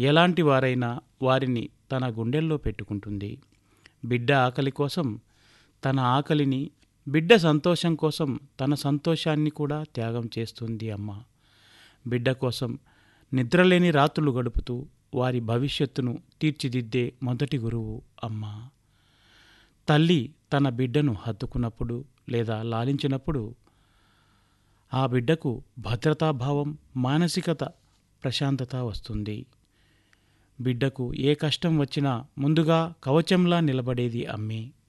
ఎలాంటి వారైనా వారిని తన గుండెల్లో పెట్టుకుంటుంది బిడ్డ ఆకలి కోసం తన ఆకలిని బిడ్డ సంతోషం కోసం తన సంతోషాన్ని కూడా త్యాగం చేస్తుంది అమ్మ బిడ్డ కోసం నిద్రలేని రాత్రులు గడుపుతూ వారి భవిష్యత్తును తీర్చిదిద్దే మొదటి గురువు అమ్మ తల్లి తన బిడ్డను హత్తుకున్నప్పుడు లేదా లాలించినప్పుడు ఆ బిడ్డకు భద్రతాభావం మానసికత ప్రశాంతత వస్తుంది బిడ్డకు ఏ కష్టం వచ్చినా ముందుగా కవచంలా నిలబడేది అమ్మే